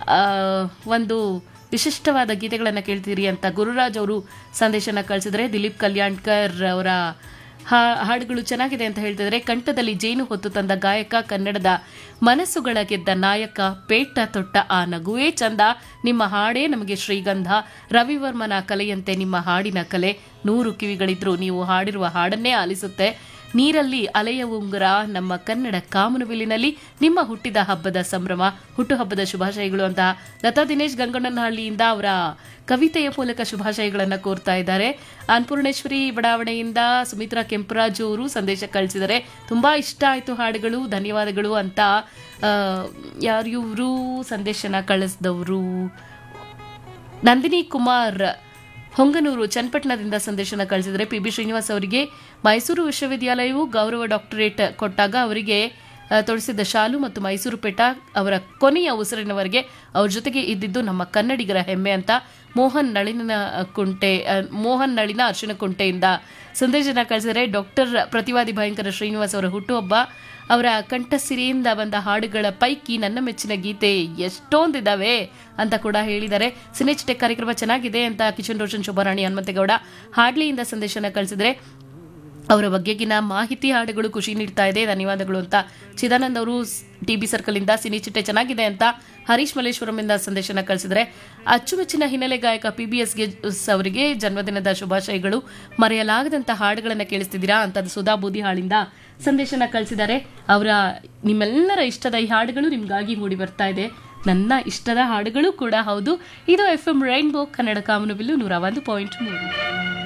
ಆ, ಒಂದು ವಿಶಿಷ್ಟವಾದ ಗೀತೆಗಳನ್ನು ಕೇಳ್ತೀರಿ ಅಂತ ಗುರುರಾಜ್ ಅವರು ಸಂದೇಶನ ಕಳಿಸಿದ್ರೆ ದಿಲೀಪ್ ಕಲ್ಯಾಣ್ಕರ್ ಅವರ ಹಾ- ಹಾಡುಗಳು ಚೆನ್ನಾಗಿದೆ ಅಂತ ಹೇಳ್ತಿದ್ರೆ ಕಂಠದಲ್ಲಿ ಜೇನು ಹೊತ್ತು ತಂದ ಗಾಯಕ ಕನ್ನಡದ ಮನಸ್ಸುಗಳ ಗೆದ್ದ ನಾಯಕ ಪೇಟ ತೊಟ್ಟ ಆ ನಗುವೇ ಚಂದ ನಿಮ್ಮ ಹಾಡೇ ನಮಗೆ ಶ್ರೀಗಂಧ ರವಿವರ್ಮನ ಕಲೆಯಂತೆ ನಿಮ್ಮ ಹಾಡಿನ ಕಲೆ ನೂರು ಕಿವಿಗಳಿದ್ರು ನೀವು ಹಾಡಿರುವ ಹಾಡನ್ನೇ ಆಲಿಸುತ್ತೆ ನೀರಲ್ಲಿ ಅಲೆಯ ಉಂಗುರ ನಮ್ಮ ಕನ್ನಡ ಕಾಮನಬಿಲ್ಲಿನಲ್ಲಿ ನಿಮ್ಮ ಹುಟ್ಟಿದ ಹಬ್ಬದ ಸಂಭ್ರಮ ಹುಟ್ಟುಹಬ್ಬದ ಶುಭಾಶಯಗಳು ಅಂತ ಲತಾ ದಿನೇಶ್ ಗಂಗಣ್ಣನಹಳ್ಳಿಯಿಂದ ಅವರ ಕವಿತೆಯ ಮೂಲಕ ಶುಭಾಶಯಗಳನ್ನು ಕೋರ್ತಾ ಇದ್ದಾರೆ ಅನ್ನಪೂರ್ಣೇಶ್ವರಿ ಬಡಾವಣೆಯಿಂದ ಸುಮಿತ್ರಾ ಕೆಂಪರಾಜು ಅವರು ಸಂದೇಶ ಕಳಿಸಿದ್ದಾರೆ ತುಂಬಾ ಇಷ್ಟ ಆಯಿತು ಹಾಡುಗಳು ಧನ್ಯವಾದಗಳು ಅಂತ ಆ, ಯಾರು ಇವರು ಸಂದೇಶನ ಕಳಿಸಿದವರು ನಂದಿನಿ ಕುಮಾರ್ ಹೊಂಗನೂರು ಚನ್ನಪಟ್ಟಣದಿಂದ ಸಂದೇಶನ ಕಳಿಸಿದರೆ ಪಿ ಬಿ ಶ್ರೀನಿವಾಸ್ ಅವರಿಗೆ ಮೈಸೂರು ವಿಶ್ವವಿದ್ಯಾಲಯವು ಗೌರವ ಡಾಕ್ಟರೇಟ್ ಕೊಟ್ಟಾಗ ಅವರಿಗೆ ಆ, ತೊಡಿಸಿದ್ದ ಶಾಲು ಮತ್ತು ಮೈಸೂರು ಪೇಟ ಅವರ ಕೊನೆಯ ಉಸಿರಿನವರೆಗೆ ಅವ್ರ ಜೊತೆಗೆ ಇದ್ದಿದ್ದು ನಮ್ಮ ಕನ್ನಡಿಗರ ಹೆಮ್ಮೆ ಅಂತ ಮೋಹನ್ ನಳಿನ ಕುಂಟೆ ಆ, ಮೋಹನ್ ನಳಿನ ಅರ್ಶಿನ ಕುಂಟೆಯಿಂದ ಸಂದೇಶನ ಕಳಿಸಿದರೆ ಡಾಕ್ಟರ್ ಪ್ರತಿವಾದಿ ಭಯಂಕರ ಶ್ರೀನಿವಾಸ್ ಅವರ ಹುಟ್ಟುಹಬ್ಬ ಅವರ ಕಂಠಸಿರಿಯಿಂದ ಬಂದ ಹಾಡುಗಳ ಪೈಕಿ ನನ್ನ ಮೆಚ್ಚಿನ ಗೀತೆ ಎಷ್ಟೊಂದಿದ್ದಾವೆ ಅಂತ ಕೂಡ ಹೇಳಿದ್ದಾರೆ ಸಿನೆಚಿಟೆ ಕಾರ್ಯಕ್ರಮ ಚೆನ್ನಾಗಿದೆ ಅಂತ ಕಿಶನ್ ರೋಷನ್ ಶೋಭಾರಾಣಿ ಹನುಮಂತೇಗೌಡ ಹಾಡ್ಲಿಯಿಂದ ಸಂದೇಶನ ಕಳಿಸಿದ್ರೆ ಅವರ ಬಗ್ಗೆಗಿನ ಮಾಹಿತಿ ಹಾಡುಗಳು ಖುಷಿ ನೀಡ್ತಾ ಇದೆ ಧನ್ಯವಾದಗಳು ಅಂತ ಚಿದಾನಂದ್ ಅವರು ಟಿ ಬಿ ಸರ್ಕಲ್ ಇಂದ ಸಿನಿಚಿಟ್ಟೆ ಚೆನ್ನಾಗಿದೆ ಅಂತ ಹರೀಶ್ ಮಲ್ಲೇಶ್ವರಂ ಇಂದ ಸಂದೇಶನ ಕಳಿಸಿದ್ರೆ ಅಚ್ಚುಮೆಚ್ಚಿನ ಹಿನ್ನೆಲೆ ಗಾಯಕ ಪಿ ಬಿ ಎಸ್ಗೆ ಅವರಿಗೆ ಜನ್ಮದಿನದ ಶುಭಾಶಯಗಳು ಮರೆಯಲಾಗದಂತ ಹಾಡುಗಳನ್ನು ಕೇಳಿಸ್ತಿದ್ದೀರಾ ಅಂತ ಸುಧಾ ಬೂದಿಹಾಳಿಂದ ಸಂದೇಶನ ಕಳಿಸಿದ್ದಾರೆ ಅವರ ನಿಮ್ಮೆಲ್ಲರ ಇಷ್ಟದ ಈ ಹಾಡುಗಳು ನಿಮ್ಗಾಗಿ ಮೂಡಿ ಬರ್ತಾ ಇದೆ ನನ್ನ ಇಷ್ಟದ ಹಾಡುಗಳು ಕೂಡ ಹೌದು ಇದು ಎಫ್ ಎಂ ರೈನ್ಬೋ ಕನ್ನಡ ಕಾಮನಬಿಲ್ಲು ನೂರ ಒಂದು ಪಾಯಿಂಟ್ ಮೂರು